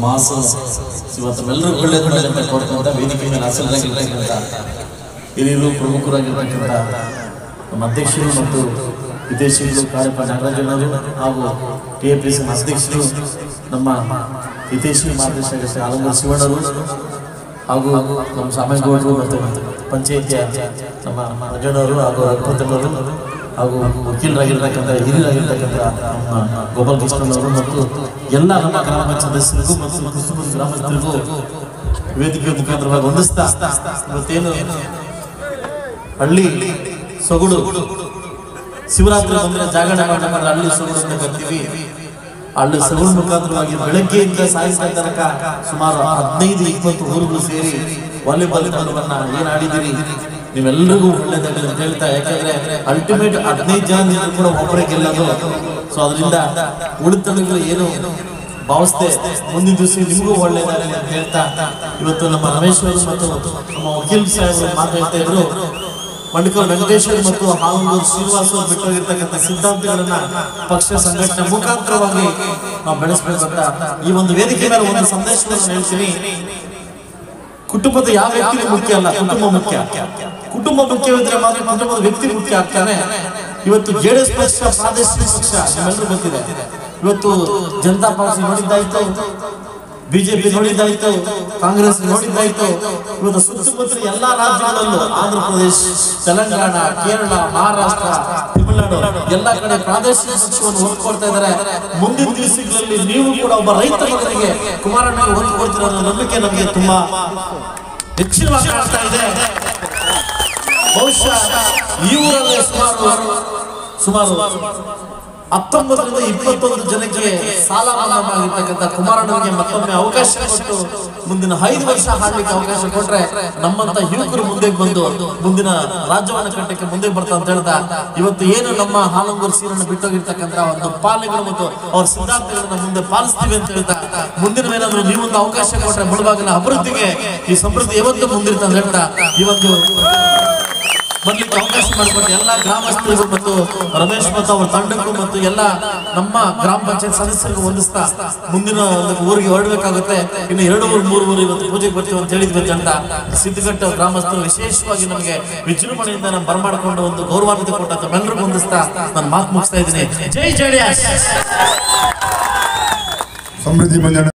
ಮಾಸ ಇವತ್ತು ಎಲ್ಲರೂ ಒಳ್ಳೇದು ಒಳ್ಳೇದು ಅಂತ ಕೋರ್ಕೊಂತ ವೇದಿಕೆ ಮೇಲೆ ಹಾಸನರಾಗಿರ್ತಕ್ಕಂಥ ಹಿರಿಯರು ಪ್ರಮುಖರಾಗಿರ್ತಕ್ಕಂಥ ನಮ್ಮ ಅಧ್ಯಕ್ಷರು ಮತ್ತು ವಿದೇಶಿಗಳು ಕಾರ್ಯಪ ನಾಗರಾಜನವರು ಹಾಗೂ ಟಿ ಎ ಪಿ ಸಿ ಅಧ್ಯಕ್ಷರು ನಮ್ಮ ಹಿತೇಶಿ ಮಾರ್ಗದರ್ಶಕ ಆಲಂಗೂರು ಶಿವಣ್ಣರು ಹಾಗೂ ನಮ್ಮ ಸಾಮೇಗೌಡರು ಮತ್ತು ಪಂಚಾಯತಿಯ ನಮ್ಮ ರಜನವರು ಹಾಗೂ ರಘುಪತನವರು ಹಾಗೂ ವಕೀಲರಾಗಿರ್ತಕ್ಕಂಥ ಹಿರಿಯರಾಗಿರ್ತಕ್ಕಂಥ ನಮ್ಮ ಗೋಪಾಲ್ ಕೃಷ್ಣನವರು ಮತ್ತು ಎಲ್ಲ ನಮ್ಮ ಗ್ರಾಮ ಪಂಚಾಯತ್ ಸದಸ್ಯರಿಗೂ ಮತ್ತು ಕುಸುಮ ಗ್ರಾಮಸ್ಥರಿಗೂ ವೇದಿಕೆ ಮುಖಾಂತರವಾಗಿ ಹೊಂದಿಸ್ತಾ ಇವತ್ತೇನು ಹಳ್ಳಿ ಸೊಗಡು ಶಿವರಾತ್ರಿ ಬಂದ್ರೆ ಜಾಗರಣೆ ಮಾಡ್ಬೇಕಾದ್ರೆ ಹಳ್ಳಿ ಸೊಗಡು ಅಂತ ಕರಿತೀವಿ ಹಳ್ಳಿ ಸೊಗಡು ಮುಖಾಂತರವಾಗಿ ಬೆಳಗ್ಗೆಯಿಂದ ಸಾಯಂಕಾಲ ತನಕ ಸುಮಾರು ಹದಿನೈದು ಇಪ್ಪತ್ತು ಊರುಗಳು ಸೇರಿ ವಾಲಿಬಾಲ್ ಪಂದ್ಯವನ್ನ ಏನ್ ಆಡಿದಿರಿ ನೀವೆಲ್ಲರಿಗೂ ಒಳ್ಳೇದಾಗಲಿ ಅಂತ ಹೇಳ್ತಾ ಯಾಕಂದ್ರೆ ಅಲ್ಟಿಮೇಟ್ ಹದಿನೈದು ಜನ ನೀವು ಕೂಡ ಒಬ್ಬರೇ ಗೆಲ್ಲೋದು ಸೊ ಅದರಿಂದ ಉಳಿತನಗಳು ಏನು ಭಾವಿಸ್ದೆ ಮುಂದಿನ ದಿವಸ ನಿಮಗೂ ಒಳ್ಳೇದಾಗಲಿ ಅಂತ ಹೇಳ್ತಾ ಇವತ್ತು ನಮ್ಮ ರಮೇಶ್ ಅವರು ಮತ್ತು ನಮ್ಮ ವಕೀಲ್ ಸಾಹೇಬರು ಮಾತಾಡ್ತಾ ಇದ್ರು ಮಣಿಕಲ್ ವೆಂಕಟೇಶ್ವರ ಮತ್ತು ಹಾಲೂರು ಶ್ರೀನಿವಾಸ ಅವರು ಬಿಟ್ಟೋಗಿರ್ತಕ್ಕಂಥ ಸಿದ್ಧಾಂತಗಳನ್ನ ಪಕ್ಷ ಸಂಘಟನೆ ಮುಖಾಂತರವಾಗಿ ನಾವು ಬೆಳೆಸಬೇಕಂತ ಈ ಒಂದು ವೇದಿಕೆ ಮೇಲೆ ಒಂದು ಸಂದೇಶವನ್ನು ಹೇಳ್ತೀನಿ ಕುಟುಂಬದ ಯಾವ ವ್ಯಕ್ತಿ ಮುಖ್ಯ ಅಲ್ಲ ಕುಟುಂಬ ಮುಖ್ಯ ಕುಟುಂಬ ಮುಖ್ಯವಿದ್ರೆ ಮಾತ್ರ ಕುಟುಂಬದ ವ್ಯಕ್ತಿ ಮುಖ್ಯ ಆಗ್ತಾನೆ ಇವತ್ತು ಜೆಡಿಎಸ್ ಪಕ್ಷ ಪ್ರಾದೇಶಿಕ ಪಕ್ಷ ನಿಮ್ಮೆಲ್ಲರೂ ಗೊತ್ತಿದೆ ಇವತ್ತು ಜನತಾ ಪಾರ್ಟಿ ನೋಡಿದ್ದಾಯ್ತು ಬಿಜೆಪಿ ನೋಡಿದ್ದಾಯ್ತು ಕಾಂಗ್ರೆಸ್ ನೋಡಿದ್ದಾಯ್ತು ಇವತ್ತು ಸುತ್ತಮುತ್ತ ಎಲ್ಲಾ ರಾಜ್ಯಗಳಲ್ಲೂ ಆಂಧ್ರ ಪ್ರದೇಶ ತೆಲಂಗಾಣ ಕೇರಳ ಮಹಾರಾಷ್ಟ್ರ ತಮಿಳುನಾಡು ಎಲ್ಲಾ ಕಡೆ ಪ್ರಾದೇಶಿಕ ಪಕ್ಷವನ್ನು ಹೊಂದ್ಕೊಳ್ತಾ ಇದ್ದಾರೆ ಮುಂದಿನ ದಿವಸಗಳಲ್ಲಿ ನೀವು ಕೂಡ ಒಬ್ಬ ರೈತ ಮಗನಿಗೆ ಕುಮಾರಣ್ಣ ಹೊಂದ್ಕೊಳ್ತಿರೋ ಅನ್ನೋ ನಂಬಿಕೆ ನಮಗೆ ತುಂಬಾ ಹೆಚ್ಚಿನವಾಗಿ ಕಾಣ್ತಾ ಇದೆ ಬಹುಶಃ ಈ ಊರಲ್ಲೇ ಸುಮಾರು ಸುಮಾರು ಹತ್ತೊಂಬತ್ತರಿಂದ ಇಪ್ಪತ್ತೊಂದು ಜನಕ್ಕೆ ಸಾಲ ಮನ್ನಾ ಆಗಿರ್ತಕ್ಕಂಥ ಕುಮಾರಣ್ಣನಿಗೆ ಮತ್ತೊಮ್ಮೆ ಅವಕಾಶ ಕೊಟ್ಟು ಮುಂದಿನ ಐದು ವರ್ಷ ಆಡ್ಲಿಕ್ಕೆ ಅವಕಾಶ ಕೊಟ್ರೆ ನಮ್ಮಂತ ಯುವಕರು ಮುಂದೆ ಬಂದು ಮುಂದಿನ ರಾಜ್ಯವನ್ನ ಕಟ್ಟಕ್ಕೆ ಮುಂದೆ ಬರ್ತಾ ಅಂತ ಹೇಳ್ತಾ ಇವತ್ತು ಏನು ನಮ್ಮ ಹಾಲಂಗೂರು ಸೀರನ್ನು ಬಿಟ್ಟೋಗಿರ್ತಕ್ಕಂಥ ಒಂದು ಪಾಲನೆಗಳು ಮತ್ತು ಅವ್ರ ಸಿದ್ಧಾಂತಗಳನ್ನ ಮುಂದೆ ಪಾಲಿಸ್ತೀವಿ ಅಂತ ಹೇಳ್ತಾ ಮುಂದಿನ ಏನಾದ್ರು ನೀವೊಂದು ಅವಕಾಶ ಕೊಟ್ರೆ ಮುಳುಬಾಗಿನ ಅಭಿವೃದ್ಧಿಗೆ ಈ ಸಮೃದ್ಧಿ ಯಾವತ್ತು ಮುಂದಿರ್ತ ಅಂತ ಹೇಳ್ತಾ ಇವತ್ತು ಬರ್ಲಿಕ್ಕೆ ಅವಕಾಶ ಮಾಡಿಕೊಟ್ಟು ಎಲ್ಲ ಗ್ರಾಮಸ್ಥರಿಗೂ ಮತ್ತು ರಮೇಶ್ ಮತ್ತು ಅವರ ತಂಡಕ್ಕೂ ಮತ್ತು ಎಲ್ಲ ನಮ್ಮ ಗ್ರಾಮ ಪಂಚಾಯತ್ ಸದಸ್ಯರಿಗೂ ಹೊಂದಿಸ್ತಾ ಮುಂದಿನ ಒಂದು ಊರಿಗೆ ಹೊರಡಬೇಕಾಗುತ್ತೆ ಇನ್ನು ಎರಡು ಊರು ಮೂರು ಊರು ಇವತ್ತು ಪೂಜೆಗೆ ಬರ್ತೀವಿ ಅಂತ ಹೇಳಿದ್ವಿ ತಂಡ ಸಿದ್ಧಘಟ್ಟ ಗ್ರಾಮಸ್ಥರು ವಿಶೇಷವಾಗಿ ನಮಗೆ ವಿಜೃಂಭಣೆಯಿಂದ ನಾನು ಬರಮಾಡಿಕೊಂಡು ಒಂದು ಗೌರವಾನ್ವಿತ ಕೊಟ್ಟ ತಮ್ಮೆಲ್ಲರಿಗೂ ಹೊಂದಿಸ್ತಾ ನಾನು ಮಾತು ಮುಗಿಸ್ತಾ ಇದ್ದೀನಿ ಜೈ ಜೆಡಿಎಸ್ ಸಮೃದ್ಧಿ ಮಂಜಣ್ಣ